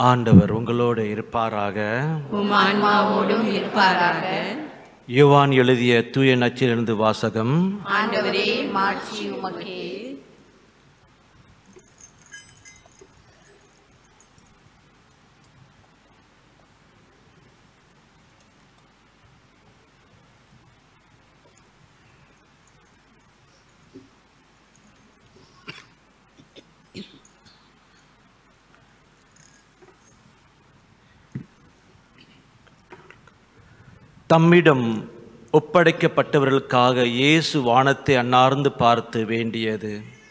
ஆண்டவர் உங்களோடு இருப்பாராக உம் ஆன்மாவோடும் இருப்பாராக யோவான் எழுதிய தூய நச்சிலிருந்து வாசகம் ஆண்டவரே மாட்சி உமக்கே தம்மிடம் ஒப்படைக்கப்பட்டவர்களுக்காக இயேசு வானத்தை அன்னார்ந்து பார்த்து வேண்டியது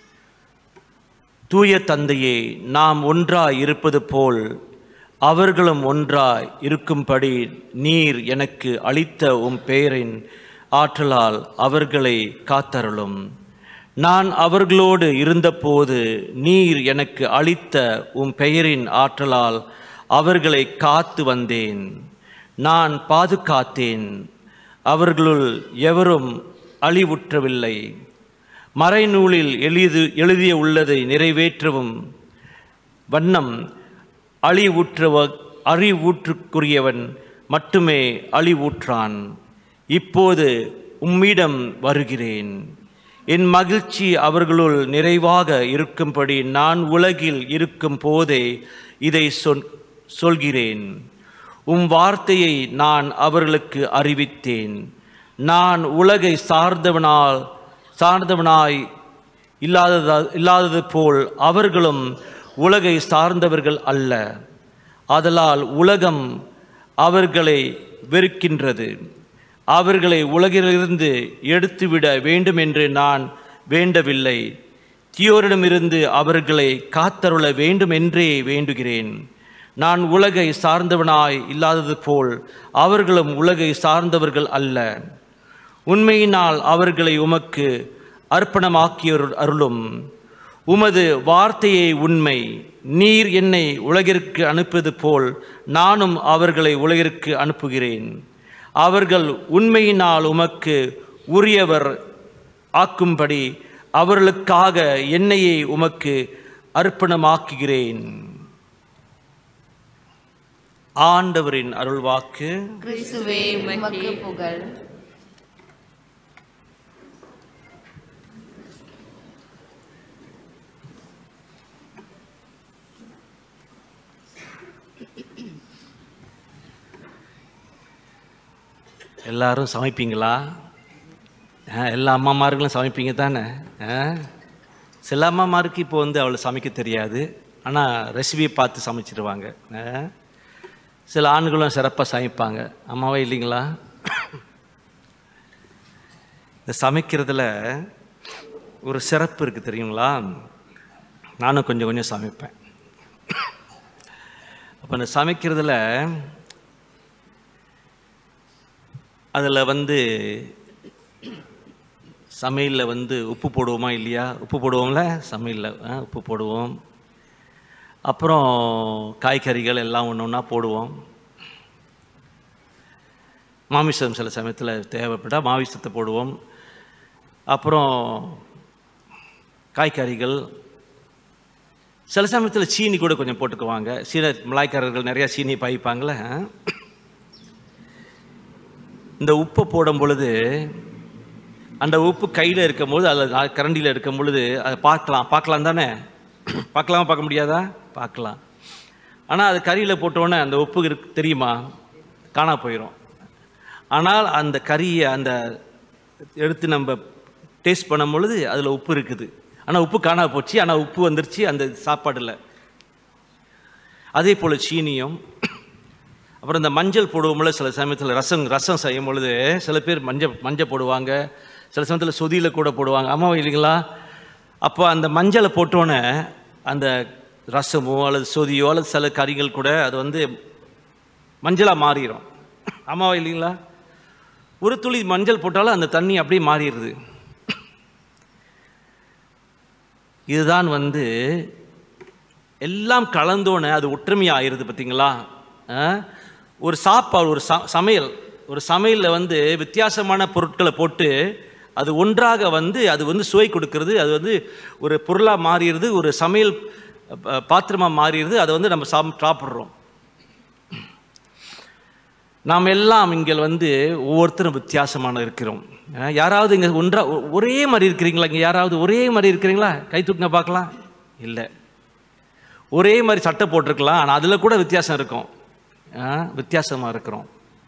தூய தந்தையே நாம் ஒன்றாய் இருப்பது போல் அவர்களும் ஒன்றாய் இருக்கும்படி நீர் எனக்கு அளித்த உம் பெயரின் ஆற்றலால் அவர்களை காத்தருளும் நான் அவர்களோடு இருந்தபோது நீர் எனக்கு அளித்த உம் பெயரின் ஆற்றலால் அவர்களை காத்து வந்தேன் நான் பாதுகாத்தேன் அவர்களுள் எவரும் அழிவுற்றவில்லை மறைநூலில் எழுது எழுதிய உள்ளதை நிறைவேற்றவும் வண்ணம் அழிவுற்றவ அறிவூற்றுக்குரியவன் மட்டுமே அழிவூற்றான் இப்போது உம்மிடம் வருகிறேன் என் மகிழ்ச்சி அவர்களுள் நிறைவாக இருக்கும்படி நான் உலகில் இருக்கும் போதே இதை சொல் சொல்கிறேன் உம் வார்த்தையை நான் அவர்களுக்கு அறிவித்தேன் நான் உலகை சார்ந்தவனால் சார்ந்தவனாய் இல்லாததா இல்லாதது போல் அவர்களும் உலகை சார்ந்தவர்கள் அல்ல ஆதலால் உலகம் அவர்களை வெறுக்கின்றது அவர்களை உலகிலிருந்து எடுத்துவிட வேண்டும் என்று நான் வேண்டவில்லை தீயோரிடமிருந்து அவர்களை காத்தருள வேண்டும் என்றே வேண்டுகிறேன் நான் உலகை சார்ந்தவனாய் இல்லாதது போல் அவர்களும் உலகை சார்ந்தவர்கள் அல்ல உண்மையினால் அவர்களை உமக்கு அர்ப்பணமாக்கிய அருளும் உமது வார்த்தையே உண்மை நீர் என்னை உலகிற்கு அனுப்புவது போல் நானும் அவர்களை உலகிற்கு அனுப்புகிறேன் அவர்கள் உண்மையினால் உமக்கு உரியவர் ஆக்கும்படி அவர்களுக்காக என்னையே உமக்கு அர்ப்பணமாக்குகிறேன் ஆண்டவரின் அருள்வாக்கு கிறிஸ்துவே உமக்கு புகழ் எல்லாரும் சமைப்பீங்களா ஆ, எல்லா அம்மாமார்களும் சமைப்பீங்க தானே ஆ? சில அம்மாமாருக்கு இப்போ வந்து அவளை சமைக்க தெரியாது ஆனால் ரெசிபியை பார்த்து சமைச்சிடுவாங்க ஆ? சில ஆண்களும் சிறப்பாக சமைப்பாங்க அம்மாவே இல்லைங்களா இந்த சமைக்கிறதுல ஒரு சிறப்பு இருக்குது தெரியுங்களா நானும் கொஞ்சம் கொஞ்சம் சமைப்பேன் அப்போ இந்த சமைக்கிறதுல அதில் வந்து சமையலில் வந்து உப்பு போடுவோமா இல்லையா உப்பு போடுவோம்ல சமையலில் ஆ, உப்பு போடுவோம் அப்புறம் காய்கறிகள் எல்லாம் ஒன்று ஒன்றா போடுவோம் மாமிசம் சில சமயத்தில் தேவைப்பட்டால் மாமிசத்தை போடுவோம் அப்புறம் காய்கறிகள் சில சமயத்தில் சீனி கூட கொஞ்சம் போட்டுக்குவாங்க சீன மலாய்க்காரர்கள் நிறையா சீனி பாய்ப்பாங்களே ஆ? இந்த உப்பை போடும் பொழுது அந்த உப்பு கையில் இருக்கும்போது அதில் கரண்டியில் இருக்கும் பொழுது அதை பார்க்கலாம் பார்க்கலாம் தானே பார்க்கலாமா பார்க்க முடியாதா பார்க்கலாம் ஆனால் அது கறியில் போட்டோன்னே அந்த உப்பு இருக்கு தெரியுமா காணா போயிடும் ஆனால் அந்த கறியை அந்த எடுத்து நம்ம டேஸ்ட் பண்ணும் பொழுது அதில் உப்பு இருக்குது ஆனால் உப்பு காணா போச்சு ஆனால் உப்பு வந்துருச்சு அந்த சாப்பாடில் அதே போல் சீனியும் அப்புறம் இந்த மஞ்சள் போடுவோம்ல சில சமயத்தில் ரசம் ரசம் செய்யும் பொழுது சில பேர் மஞ்சள் மஞ்சள் போடுவாங்க சில சமயத்தில் சொதியில் கூட போடுவாங்க அம்மாவும் இல்லைங்களா அப்போ அந்த மஞ்சளை போட்டோன்னே அந்த ரசமோ அல்லது சொதியோ அல்லது சில கறிகள் கூட அது வந்து மஞ்சளாக மாறிடும் அம்மாவா இல்லைங்களா ஒரு துளி மஞ்சள் போட்டாலும் அந்த தண்ணி அப்படியே மாறிடுது இதுதான் வந்து எல்லாம் கலந்தோன்னே அது ஒற்றுமை ஆயிடுது பார்த்தீங்களா ஆ? ஒரு சாப்பாடு ஒரு ச சமையல் ஒரு சமையலில் வந்து வித்தியாசமான பொருட்களை போட்டு அது ஒன்றாக வந்து அது வந்து சுவை கொடுக்கிறது அது வந்து ஒரு பொருளாக மாறிடுது ஒரு சமையல் ப- பாத்திரமா மாறிடுது அதை வந்து நம்ம சாப் சாப்பிட்றோம் நாம் எல்லாம் இங்கே வந்து ஒவ்வொருத்தரும் வித்தியாசமான இருக்கிறோம் அஹ் யாராவது இங்கே ஒன்றா ஒ- ஒரே மாதிரி இருக்கிறீங்களா இங்கே யாராவது ஒரே மாதிரி இருக்கிறீங்களா கை தூக்குங்க பார்க்கலாம் இல்லை ஒரே மாதிரி சட்டை போட்டிருக்கலாம் ஆனால் அதில் கூட வித்தியாசம் இருக்கும் வித்தியாசமாக இருக்கிறோம்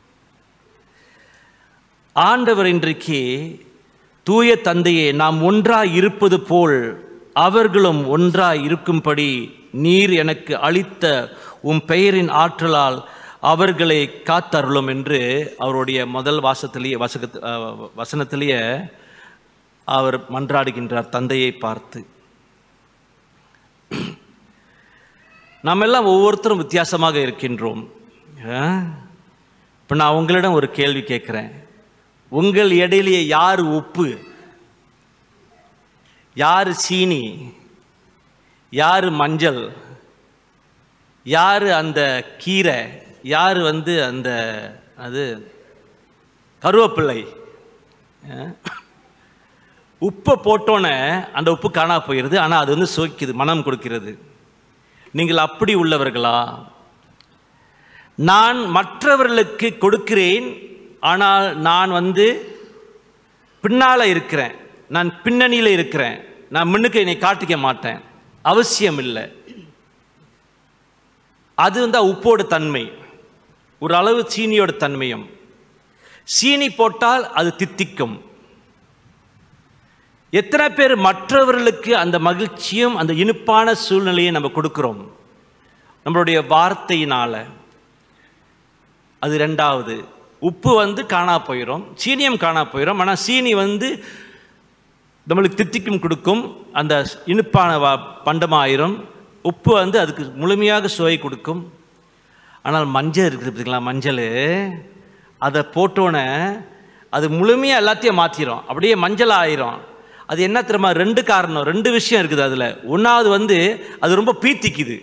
ஆண்டவர் இன்றைக்கு தூய தந்தையே நாம் ஒன்றாய் இருப்பது போல் அவர்களும் ஒன்றாய் இருக்கும்படி நீர் எனக்கு அளித்த உம் பெயரின் ஆற்றலால் அவர்களை காத்தருளும் என்று அவருடைய முதல் வாசத்திலேயே வசக வசனத்திலேயே அவர் மன்றாடுகின்றார் தந்தையை பார்த்து நாம் எல்லாம் ஒவ்வொருத்தரும் வித்தியாசமாக இருக்கின்றோம் இப்போ நான் உங்களிடம் ஒரு கேள்வி கேட்குறேன் உங்கள் இடையிலேயே யார் உப்பு யார் சீனி யார் மஞ்சள் யார் அந்த கீரை யார் வந்து அந்த அது கருவேப்பிள்ளை அஹ்? உப்பை போட்டோன்னே அந்த உப்பு காணா போயிடுது ஆனால் அது வந்து சுவைக்குது மனம் கொடுக்கிறது நீங்கள் அப்படி உள்ளவர்களா நான் மற்றவர்களுக்கு கொடுக்கிறேன் ஆனால் நான் வந்து பின்னால் இருக்கிறேன் நான் பின்னணியில் இருக்கிறேன் நான் முன்னுக்கு என்னை காட்டிக்க மாட்டேன் அவசியம் இல்லை அது வந்து உப்போட தன்மை ஒரு அளவு சீனியோட தன்மையும் சீனி போட்டால் அது தித்திக்கும் எத்தனை பேர் மற்றவர்களுக்கு அந்த மகிழ்ச்சியும் அந்த இனிப்பான சூழ்நிலையை நம்ம கொடுக்கிறோம் நம்மளுடைய வார்த்தையினால அது ரெண்டாவது உப்பு வந்து காணா போயிடும் சீனியம் காணா போயிடும் ஆனால் சீனி வந்து நம்மளுக்கு தித்திக்கும் கொடுக்கும் அந்த இனிப்பான வா பண்டமாயிரும் உப்பு வந்து அதுக்கு முழுமையாக சுவை கொடுக்கும் ஆனால் மஞ்சள் இருக்குது பார்த்தீங்களா மஞ்சள் அதை போட்டோன்னே அது முழுமையாக எல்லாத்தையும் மாற்றிடும் அப்படியே மஞ்சள் ஆயிரும் அது என்ன தெரியுமா ரெண்டு காரணம் ரெண்டு விஷயம் இருக்குது அதில் ஒன்றாவது வந்து அது ரொம்ப பீத்திக்குது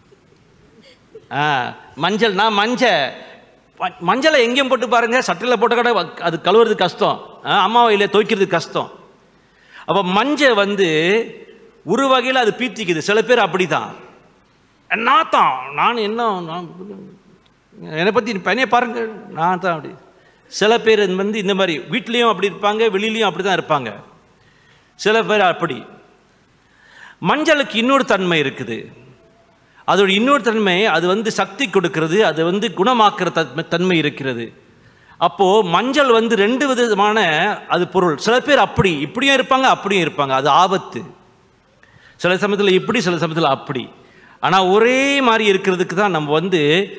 ஆ மஞ்சள் நான் மஞ்சள் ம- மஞ்சளை எங்கேயும் போட்டு பாருங்க சட்டையில் போட்ட கடை அது கழுவுறது கஷ்டம் ஆ, அம்மா வயலில் துவைக்கிறது கஷ்டம் அப்போ மஞ்சள் வந்து ஒரு வகையில் அது பீத்திக்குது சில பேர் அப்படி தான் நாத்தான் நான் என்ன நான் என்னை பற்றி பையனே பாருங்க நான் தான் அப்படி சில பேர் வந்து இந்த மாதிரி வீட்லேயும் அப்படி இருப்பாங்க வெளியிலையும் அப்படி தான் இருப்பாங்க சில பேர் அப்படி மஞ்சளுக்கு இன்னொரு தன்மை இருக்குது அதோட இன்னொரு தன்மை அது வந்து சக்தி கொடுக்கிறது அது வந்து குணமாக்குற தன்மை தன்மை இருக்கிறது அப்போது மஞ்சள் வந்து ரெண்டு விதமான அது பொருள் சில பேர் அப்படி இப்படியும் இருப்பாங்க அப்படியும் இருப்பாங்க அது ஆபத்து சில சமயத்தில் இப்படி சில சமயத்தில் அப்படி ஆனால் ஒரே மாதிரி இருக்கிறதுக்கு தான் நம்ம வந்து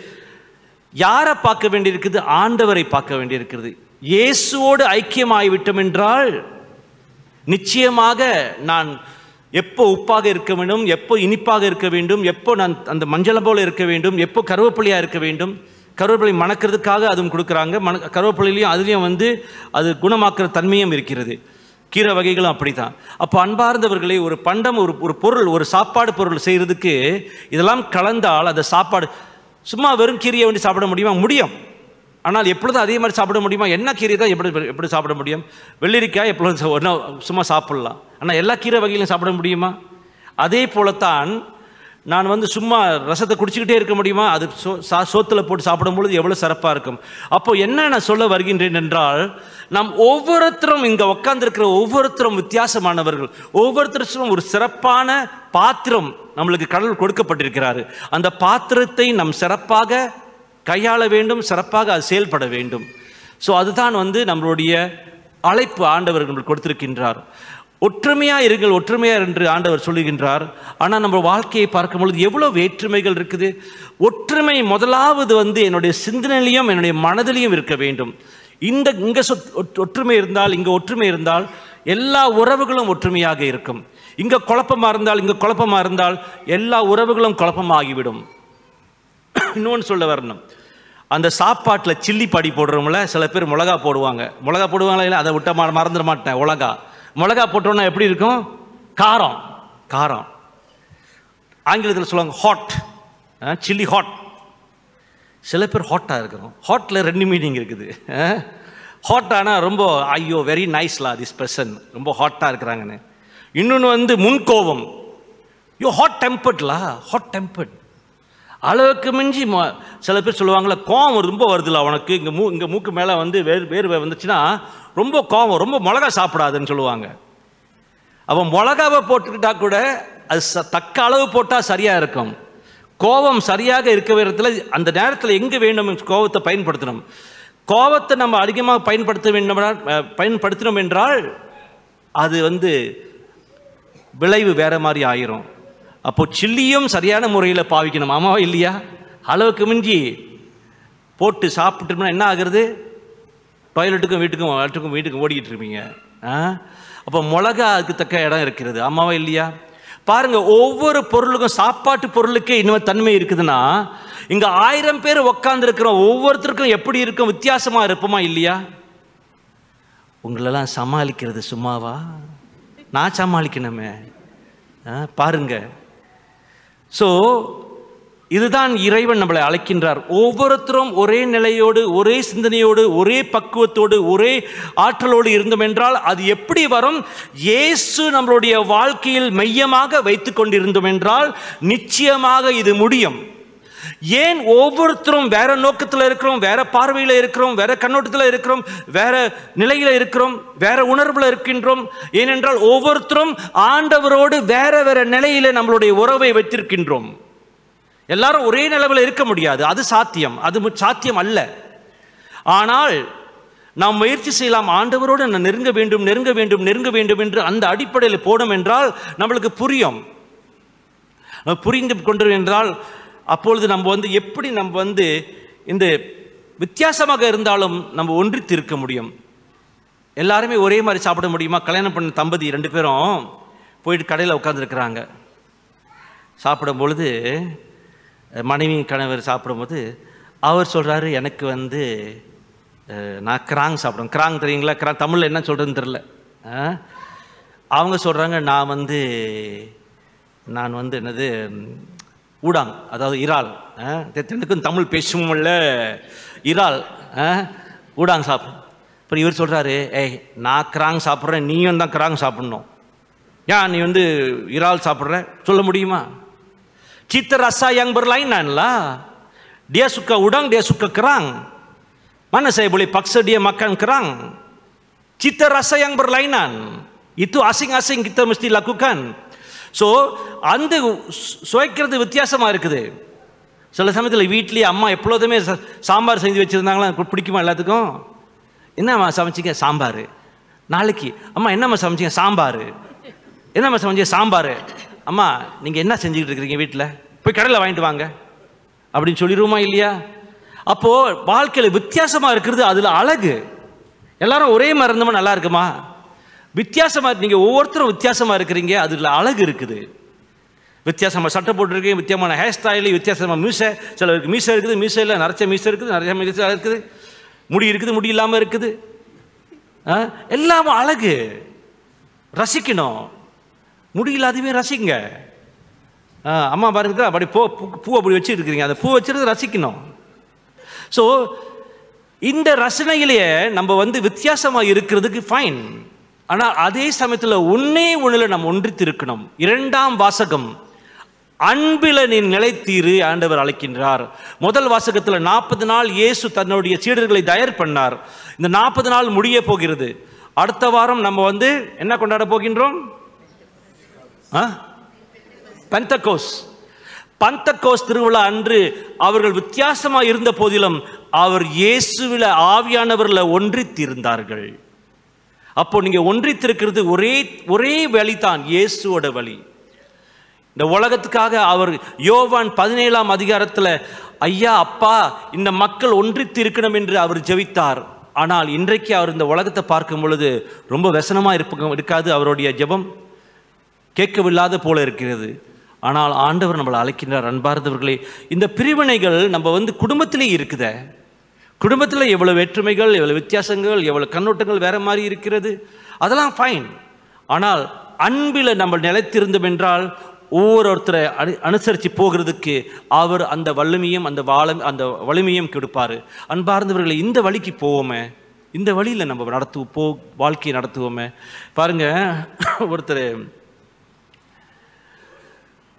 யாரை பார்க்க வேண்டியிருக்குது ஆண்டவரை பார்க்க வேண்டியிருக்கிறது இயேசுவோடு ஐக்கியமாகிவிட்டோம் என்றால் நிச்சயமாக நான் எப்போ உப்பாக இருக்க வேண்டும் எப்போ இனிப்பாக இருக்க வேண்டும் எப்போ நான் அந்த மஞ்சளை போல இருக்க வேண்டும் எப்போ கருவேப்பிலையாக இருக்க வேண்டும் கருவேப்பிலை மணக்கிறதுக்காக அதுவும் கொடுக்குறாங்க மண கருவேப்பிலையிலையும் அதுலேயும் வந்து அது குணமாக்குற தன்மையும் இருக்கிறது கீரை வகைகளும் அப்படித்தான் அப்போ அன்பார்ந்தவர்களே ஒரு பண்டம் ஒரு ஒரு பொருள் ஒரு சாப்பாடு பொருள் செய்கிறதுக்கு இதெல்லாம் கலந்தால் அந்த சாப்பாடு சும்மா வெறும் கீரையை வேண்டி சாப்பிட முடியுமா முடியும் ஆனால் எப்பொழுதும் அதே மாதிரி சாப்பிட முடியுமா என்ன கீரை தான் எப்படி எப்படி சாப்பிட முடியும் வெள்ளரிக்காய் எப்பொழுதும் சா- ஒண்ணா சும்மா சாப்பிடலாம் ஆனால் எல்லா கீரை வகையிலும் சாப்பிட முடியுமா அதே போலத்தான் நான் வந்து சும்மா ரசத்தை குடிச்சிக்கிட்டே இருக்க முடியுமா அது சோ சா சோத்தில் போட்டு சாப்பிடும் பொழுது எவ்வளோ சிறப்பாக இருக்கும் அப்போ என்ன நான் சொல்ல வருகின்றேன் என்றால் நாம் ஒவ்வொருத்தரும் இங்கே உட்கார்ந்திருக்கிற ஒவ்வொருத்தரும் வித்தியாசமானவர்கள் ஒவ்வொருத்தரும் ஒரு சிறப்பான பாத்திரம் நம்மளுக்கு கடவுள் கொடுக்கப்பட்டிருக்கிறாரு அந்த பாத்திரத்தை நம் சிறப்பாக கையாள வேண்டும் சிறப்பாக அது செயல்பட வேண்டும் ஸோ அதுதான் வந்து நம்மளுடைய அழைப்பு ஆண்டவர் நம்மளுக்கு கொடுத்திருக்கின்றார் ஒற்றுமையா இருங்கள் ஒற்றுமையா என்று ஆண்டவர் சொல்லுகின்றார் ஆனால் நம்ம வாழ்க்கையை பார்க்கும் பொழுது எவ்வளோ வேற்றுமைகள் இருக்குது ஒற்றுமை முதலாவது வந்து என்னுடைய சிந்தனையிலையும் என்னுடைய மனதிலையும் இருக்க வேண்டும் இந்த இங்கே சொத் ஒற்- ஒற்றுமை இருந்தால் இங்கே ஒற்றுமை இருந்தால் எல்லா உறவுகளும் ஒற்றுமையாக இருக்கும் இங்கே குழப்பமா இருந்தால் இங்கே குழப்பமா இருந்தால் எல்லா உறவுகளும் குழப்பமாகிவிடும் இன்னொன்று சொல்ல வரணும் அந்த சாப்பாட்டில் சில்லி படி போடுறோம்ல சில பேர் மிளகா போடுவாங்க மிளகா போடுவாங்களா இல்லை அதை விட்ட ம- மறந்துட மாட்டேன் மிளகா மிளகா போட்டோன்னா எப்படி இருக்கும் காரம் காரம் ஆங்கிலத்தில் சொல்லுவாங்க ஹாட் சில்லி ஹாட் சில பேர் ஹாட்டாக இருக்கிறோம் ஹாட்டில் ரெண்டு மீனிங் இருக்குது ஹாட்டானா ரொம்ப ஐயோ வெரி நைஸ்லா திஸ் பர்சன் ரொம்ப ஹாட்டாக இருக்கிறாங்கன்னு இன்னொன்று வந்து முன்கோபம் யோ ஹாட் டெம்பர்ட்லா ஹாட் டெம்பர்ட் அளவுக்கு மிஞ்சி ம- சில பேர் சொல்லுவாங்களே கோவம் ரொம்ப வருதுல அவனுக்கு இங்கே மூ இங்கே மூக்கு மேலே வந்து வேறு வேர்வை வந்துச்சுன்னா ரொம்ப கோவம் ரொம்ப மிளகா சாப்பிடாதுன்னு சொல்லுவாங்க அவன் மிளகாவை போட்டுக்கிட்டா கூட அது ச- தக்க அளவு போட்டால் சரியாக இருக்கும் கோபம் சரியாக இருக்க விதத்தில் அந்த நேரத்தில் எங்கே வேண்டும் கோபத்தை பயன்படுத்தணும் கோபத்தை நம்ம அதிகமாக பயன்படுத்த வேண்டும் என்றால், அஹ், பயன்படுத்தினோம் என்றால் அது வந்து விளைவு வேற மாதிரி ஆயிரும் அப்போ சில்லியும் சரியான முறையில் பாவிக்கணும் ஆமாவா இல்லையா அளவுக்கு மிஞ்சி போட்டு சாப்பிட்டோம்னா என்ன ஆகுறது டாய்லெட்டுக்கும் வீட்டுக்கும் வீட்டுக்கும் வீட்டுக்கும் ஓடிக்கிட்டு இருப்பீங்க ஆ அப்போ மிளகா அதுக்கு தக்க இடம் இருக்கிறது ஆமாவா இல்லையா பாருங்க ஒவ்வொரு பொருளுக்கும் சாப்பாட்டு பொருளுக்கே இன்னும் தன்மை இருக்குதுன்னா இங்க ஆயிரம் பேர் உட்கார்ந்து இருக்கிறோம் ஒவ்வொருத்தருக்கும் எப்படி இருக்கும் வித்தியாசமா இருப்போமா இல்லையா உங்களெல்லாம் சமாளிக்கிறது சும்மாவா நான் சமாளிக்கணுமே ஆ, பாருங்க ஸோ இதுதான் இறைவன் நம்மளை அழைக்கின்றார் ஒவ்வொருத்தரும் ஒரே நிலையோடு ஒரே சிந்தனையோடு ஒரே பக்குவத்தோடு ஒரே ஆற்றலோடு இருந்தோம் என்றால் அது எப்படி வரும் இயேசு நம்மளுடைய வாழ்க்கையில் மையமாக வைத்து கொண்டிருந்தோம் என்றால் நிச்சயமாக இது முடியும் ஏன் ஒவ்வொருத்தரும் வேற நோக்கத்தில் இருக்கிறோம் வேற பார்வையில் இருக்கிறோம் வேற கண்ணோட்டத்தில் இருக்கிறோம் வேற நிலையில இருக்கிறோம் வேற உணர்வுல இருக்கின்றோம் ஏனென்றால் ஒவ்வொருத்தரும் ஆண்டவரோடு வேற வேற நிலையில நம்மளுடைய உறவை வைத்திருக்கின்றோம் எல்லாரும் ஒரே நிலவில் இருக்க முடியாது அது சாத்தியம் அது மு- சாத்தியம் அல்ல ஆனால் நாம் முயற்சி செய்யலாம் ஆண்டவரோடு நான் நெருங்க வேண்டும் நெருங்க வேண்டும் நெருங்க வேண்டும் என்று அந்த அடிப்படையில் போனோம் என்றால் நம்மளுக்கு புரியும் நம்ம புரிந்து கொண்டு என்றால் அப்பொழுது நம்ம வந்து எப்படி நம்ம வந்து இந்த வித்தியாசமாக இருந்தாலும் நம்ம ஒன்றித்து இருக்க முடியும் எல்லாருமே ஒரே மாதிரி சாப்பிட முடியுமா கல்யாணம் பண்ண தம்பதி ரெண்டு பேரும் போயிட்டு கடையில் உட்காந்துருக்குறாங்க சாப்பிடும் பொழுது அஹ், மனைவி கணவர் சாப்பிடும்போது அவர் சொல்கிறாரு எனக்கு வந்து அஹ், நான் கிராங் சாப்பிடுவேன் கிராங் தெரியுங்களா கிராங் தமிழில் என்ன சொல்கிறதுன்னு தெரில அஹ், அவங்க சொல்கிறாங்க நான் வந்து நான் வந்து என்னது ம், ஊடாங் அதாவது இறால் அஹ், தெ- எனக்கும் தமிழ் பேசுவோம்ல இறால் அஹ், ஊடாங் சாப்பிடும் அப்புறம் இவர் சொல்கிறாரு ஏய் நான் கிராங் சாப்பிட்றேன் நீயும் தான் கிராங் சாப்பிட்ணும் ஏன் நீ வந்து இறால் சாப்பிட்ற சொல்ல முடியுமா cita rasa yang berlainan lah dia suka udang dia suka kerang mana saya boleh paksa dia makan kerang cita rasa yang berlainan itu asing-asing kita mesti lakukan so அந்த சு- சுவைக்கிறது வித்தியாசமாக இருக்குது சில சமயத்தில் வீட்லேயே அம்மா எப்பொழுதுமே ச- சாம்பார் செஞ்சு வச்சுருந்தாங்களா எனக்கு பிடிக்குமா எல்லாத்துக்கும் என்னம்மா சமைச்சிங்க சாம்பார் நாளைக்கு அம்மா என்னம்மா சமைச்சிங்க சாம்பார் என்னம்மா சமைச்சிங்க சாம்பார் அம்மா நீங்கள் என்ன செஞ்சுக்கிட்டு இருக்கிறீங்க வீட்டில் போய் கடையில் வாங்கிட்டு வாங்க அப்படின்னு சொல்லிடுவோமா இல்லையா அப்போது வாழ்க்கையில் வித்தியாசமாக இருக்கிறது அதில் அழகு எல்லாரும் ஒரே மாதிரி இருந்தோமா நல்லா இருக்குமா வித்தியாசமாக நீங்கள் ஒவ்வொருத்தரும் வித்தியாசமாக இருக்கிறீங்க அதில் அழகு இருக்குது வித்தியாசமாக சட்டை போட்டிருக்கீங்க வித்தியாசமான ஹேர் ஸ்டைலு வித்தியாசமாக மீசை சிலருக்கு மீசை இருக்குது மீசையில் நிறைய மீசை இருக்குது நிறைய மீசை இருக்குது முடி இருக்குது முடி இல்லாமல் இருக்குது ஆ? எல்லாமே அழகு ரசிக்கணும் முடி இல்லாதவே ரசிங்க ஆ, அம்மா பாருங்க அப்படி பூ பூ- பூ அப்படி வச்சு இருக்கிறீங்க அந்த பூ வச்சுருந்து ரசிக்கணும் ஸோ இந்த ரசனையிலேயே நம்ம வந்து வித்தியாசமாக இருக்கிறதுக்கு ஃபைன் ஆனால் அதே சமயத்தில் ஒன்னே ஒன்றில் நம்ம ஒன்றித்து இருக்கணும் இரண்டாம் வாசகம் அன்பில நீ நிலைத்தீரு ஆண்டவர் அழைக்கின்றார் முதல் வாசகத்தில் நாற்பது நாள் இயேசு தன்னுடைய சீடர்களை தயார் பண்ணார் இந்த நாற்பது நாள் முடிய போகிறது அடுத்த வாரம் நம்ம வந்து என்ன கொண்டாட போகின்றோம் ஆ பந்தகோஸ் பந்தகோஸ் திருவிழா அன்று அவர்கள் வித்தியாசமாக இருந்த போதிலும் அவர் இயேசுவில ஆவியானவரில் ஒன்றித்திருந்தார்கள் அப்போ நீங்க ஒன்றித்திருக்கிறது ஒரே ஒரே வழிதான் இயேசுவோட வழி இந்த உலகத்துக்காக அவர் யோவான் பதினேழாம் அதிகாரத்தில் ஐயா அப்பா இந்த மக்கள் ஒன்றித்து இருக்கணும் என்று அவர் ஜெபித்தார் ஆனால் இன்றைக்கு அவர் இந்த உலகத்தை பார்க்கும் பொழுது ரொம்ப व्यசனமாக இருப்ப இருக்காது அவருடைய ஜெபம் கேட்கவில்லாத போல இருக்கிறது ஆனால் ஆண்டவர் நம்மளை அழைக்கின்றார் அன்பார்ந்தவர்களே இந்த பிரிவினைகள் நம்ம வந்து குடும்பத்திலே இருக்குதே குடும்பத்தில் எவ்வளவு வேற்றுமைகள் எவ்வளவு வித்தியாசங்கள் எவ்வளவு கண்ணோட்டங்கள் வேற மாதிரி இருக்கிறது அதெல்லாம் ஃபைன் ஆனால் அன்பில் நம்ம நிலைத்திருந்தோம் என்றால் ஒவ்வொருத்தரை அனு அனுசரித்து போகிறதுக்கு அவர் அந்த வலிமையும் அந்த வாழ அந்த வலிமையும் கொடுப்பார் அன்பார்ந்தவர்களை இந்த வழிக்கு போவோமே இந்த வழியில் நம்ம நடத்துவோம் போ வாழ்க்கையை நடத்துவோமே பாருங்க ஒருத்தர்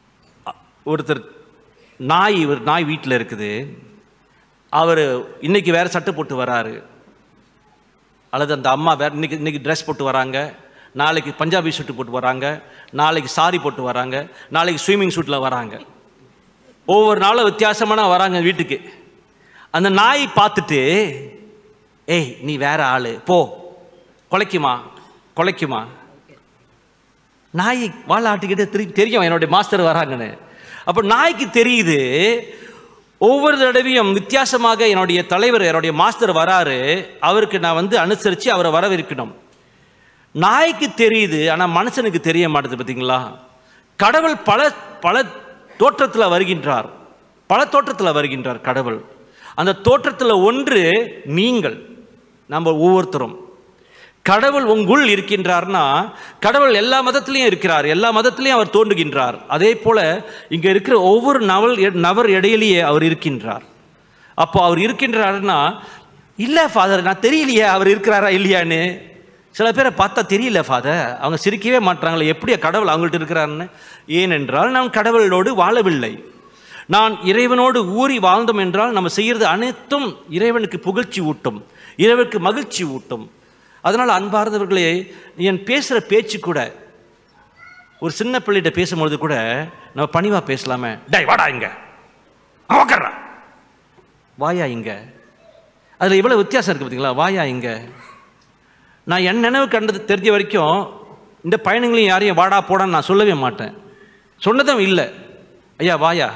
ஒருத்தர் நாய் ஒரு நாய் வீட்டில் இருக்குது அவர் இன்னைக்கு வேற சட்டை போட்டு வராரு அல்லது அந்த அம்மா வேற இன்னைக்கு இன்னைக்கு ட்ரெஸ் போட்டு வராங்க நாளைக்கு பஞ்சாபி சூட்டு போட்டு வராங்க நாளைக்கு சாரி போட்டு வராங்க நாளைக்கு ஸ்விம்மிங் சூட்டில் வராங்க ஒவ்வொரு நாளும் வித்தியாசமான வராங்க வீட்டுக்கு அந்த நாய் பார்த்துட்டு ஏய் நீ வேற ஆளு போ கொலைக்குமா கொலைக்குமா நாய் வாழை ஆட்டிக்கிட்டு திரு தெரியும் என்னுடைய மாஸ்டர் வராங்கன்னு அப்போ நாய்க்கு தெரியுது ஒவ்வொரு தடவையும் வித்தியாசமாக என்னுடைய தலைவர் என்னுடைய மாஸ்டர் வராரு அவருக்கு நான் வந்து அனுசரித்து அவரை வரவேற்கணும் நாய்க்கு தெரியுது ஆனால் மனுஷனுக்கு தெரிய மாட்டேது பார்த்தீங்களா கடவுள் பல பல தோற்றத்தில் வருகின்றார் பல தோற்றத்தில் வருகின்றார் கடவுள் அந்த தோற்றத்தில் ஒன்று நீங்கள் நம்ம ஒவ்வொருத்தரும் கடவுள் உங்குள் இருக்கின்றார்னா கடவுள் எல்லா மதத்திலையும் இருக்கிறார் எல்லா மதத்திலையும் அவர் தோன்றுகின்றார் அதே போல இங்க இருக்கிற ஒவ்வொரு நவல் நபர் இடையிலேயே அவர் இருக்கின்றார் அப்போ அவர் இருக்கின்றாருன்னா இல்லை ஃபாதர் நான் தெரியலையே அவர் இருக்கிறாரா இல்லையான்னு சில பேரை பார்த்தா தெரியல ஃபாதர் அவங்க சிரிக்கவே மாட்டாங்களே எப்படி கடவுள் அவங்கள்ட்ட இருக்கிறாருன்னு ஏனென்றால் நாம் கடவுளோடு வாழவில்லை நான் இறைவனோடு ஊறி வாழ்ந்தோம் என்றால் நம்ம செய்கிறது அனைத்தும் இறைவனுக்கு புகழ்ச்சி ஊட்டும் இறைவனுக்கு மகிழ்ச்சி ஊட்டும் அதனால் அன்பார்ந்தவர்களே என் பேசுகிற பேச்சு கூட ஒரு சின்ன பிள்ளைகிட்ட பேசும்பொழுது கூட நம்ம பணிவாக பேசலாமே டேய் வாடா இங்க உக்கார்றா வாயா இங்க அதில் இவ்வளோ வித்தியாசம் இருக்குது பார்த்தீங்களா வாயா இங்க நான் என் நினைவு கண்டது தெரிஞ்ச வரைக்கும் இந்த பயணங்களையும் யாரையும் வாடா போடான்னு நான் சொல்லவே மாட்டேன் சொன்னதும் இல்லை ஐயா வாயா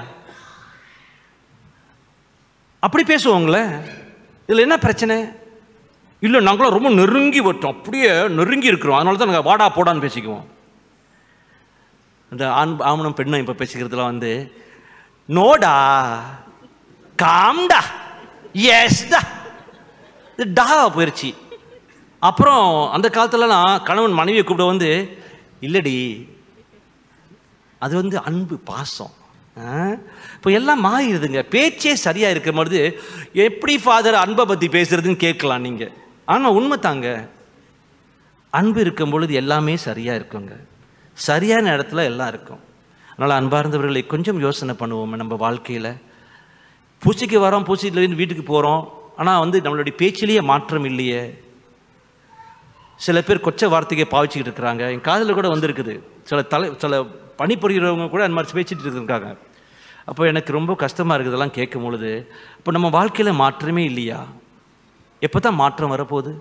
அப்படி பேசுவோங்களே இதில் என்ன பிரச்சனை இல்லை நாங்களாம் ரொம்ப நெருங்கி வட்டோம் அப்படியே நெருங்கி இருக்கிறோம் அதனால தான் நாங்கள் வாடா போடான்னு பேசிக்குவோம் இந்த ஆண் ஆமனும் பெண்ணும் இப்போ பேசிக்கிறதுலாம் வந்து நோடா காம்டா எஸ்டா இது டா போயிடுச்சு அப்புறம் அந்த காலத்துலலாம் கணவன் மனைவியை கூப்பிட வந்து இல்லடி அது வந்து அன்பு பாசம் ஆ? இப்போ எல்லாம் மாறிடுதுங்க பேச்சே சரியாக இருக்கிற பொழுது எப்படி ஃபாதர் அன்பை பற்றி பேசுறதுன்னு கேட்கலாம் நீங்கள் ஆனால் உண்மை தாங்க அன்பு இருக்கும் பொழுது எல்லாமே சரியாக இருக்குங்க சரியான இடத்துல எல்லாம் இருக்கும் அதனால் அன்பார்ந்தவர்களை கொஞ்சம் யோசனை பண்ணுவோம் நம்ம வாழ்க்கையில் பூச்சிக்கு வரோம் பூச்சியிலேருந்து வீட்டுக்கு போகிறோம் ஆனால் வந்து நம்மளுடைய பேச்சிலேயே மாற்றம் இல்லையே சில பேர் கொச்ச வார்த்தையை பாவிச்சுக்கிட்டு இருக்கிறாங்க என் காதில் கூட வந்திருக்குது சில தலை சில பணிபுரிகிறவங்க கூட அந்த மாதிரி பேசிட்டு இருக்காங்க அப்போ எனக்கு ரொம்ப கஷ்டமாக இருக்குது இதெல்லாம் கேட்கும் பொழுது இப்போ நம்ம வாழ்க்கையில் மாற்றமே இல்லையா எப்போ தான் மாற்றம் வரப்போகுது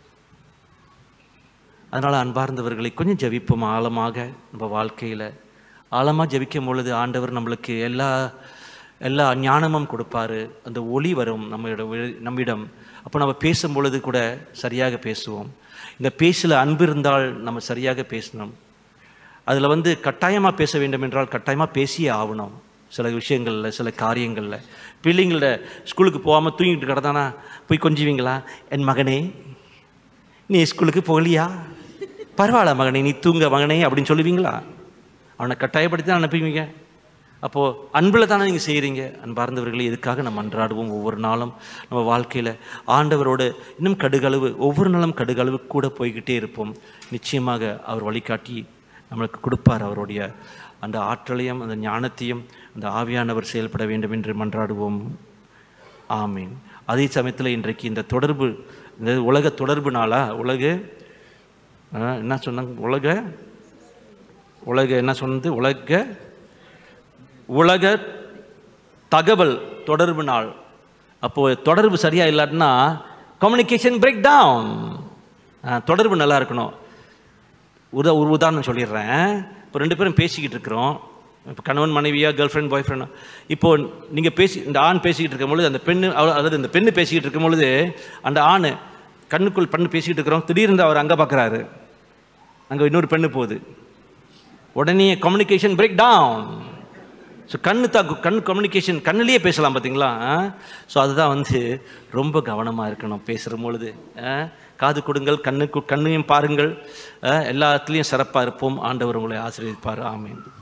அதனால் அன்பார்ந்தவர்களை கொஞ்சம் ஜெபிப்போம் ஆழமாக நம்ம வாழ்க்கையில் ஆழமாக ஜெபிக்கும் பொழுது ஆண்டவர் நம்மளுக்கு எல்லா எல்லா ஞானமும் கொடுப்பாரு அந்த ஒளி வரும் நம்மிடம் நம்மிடம் அப்போ நம்ம பேசும் பொழுது கூட சரியாக பேசுவோம் இந்த பேச்சில் அன்பு இருந்தால் நம்ம சரியாக பேசணும் அதில் வந்து கட்டாயமாக பேச வேண்டும் என்றால் கட்டாயமாக பேசியே ஆகணும் சில விஷயங்களில் சில காரியங்களில் பிள்ளைங்கள ஸ்கூலுக்கு போகாமல் தூங்கிட்டு கிடந்தானா போய் கொஞ்சுவீங்களா என் மகனே நீ ஸ்கூலுக்கு போகலையா பரவாயில்ல மகனே நீ தூங்க மகனே அப்படின்னு சொல்லுவீங்களா அவனை கட்டாயப்படுத்தி தான் அனுப்புவீங்க அப்போது அன்பில் தானே நீங்கள் செய்கிறீங்க அன்பார்ந்தவர்களை எதுக்காக நம்ம அன்றாடுவோம் ஒவ்வொரு நாளும் நம்ம வாழ்க்கையில் ஆண்டவரோடு இன்னும் கடுகளவு ஒவ்வொரு நாளும் கடுகளவு கூட போய்கிட்டே இருப்போம் நிச்சயமாக அவர் வழிகாட்டி நம்மளுக்கு கொடுப்பார் அவருடைய அந்த ஆற்றலையும் அந்த ஞானத்தையும் அந்த ஆவியானவர் செயல்பட வேண்டும் என்று மன்றாடுவோம் ஆமீன் அதே சமயத்தில் இன்றைக்கு இந்த தொடர்பு இந்த உலக தொடர்பு நாளா உலக ஆ, என்ன சொன்னாங்க உலக உலக என்ன சொன்னது உலக உலக தகவல் தொடர்பு நாள் அப்போது தொடர்பு சரியாக இல்லாட்டினா கம்யூனிகேஷன் பிரேக் டவுன் தொடர்பு நல்லா இருக்கணும் உதா ஒரு உதாரணம் சொல்லிடுறேன் இப்போ ரெண்டு பேரும் பேசிக்கிட்டு இருக்கிறோம் இப்போ கணவன் மனைவியா கேர்ள் ஃப்ரெண்ட் பாய் ஃப்ரெண்ட் இப்போ நீங்கள் பேசி இந்த ஆண் பேசிக்கிட்டு இருக்கும் பொழுது அந்த பெண்ணு அவ- அதாவது இந்த பெண்ணு பேசிக்கிட்டு இருக்கும் பொழுது அந்த ஆண் கண்ணுக்குள் பெண்ணு பேசிக்கிட்டு இருக்கிறோம் திடீர்னு அவர் அங்கே பார்க்குறாரு அங்கே இன்னொரு பெண்ணு போகுது உடனே கம்யூனிகேஷன் பிரேக் டவுன் ஸோ கண்ணு தான் கண் கம்யூனிகேஷன் கண்ணுலேயே பேசலாம் பார்த்தீங்களா ஸோ அதுதான் வந்து ரொம்ப கவனமாக இருக்கணும் பேசுகிற பொழுது ஆ? காது கொடுங்கள் கண்ணுக்கு கண்ணையும் பாருங்கள் ஆ? எல்லாத்துலேயும் சிறப்பாக இருப்போம் ஆண்டவர் உங்களை ஆசீர்வதிப்பார் ஆமென்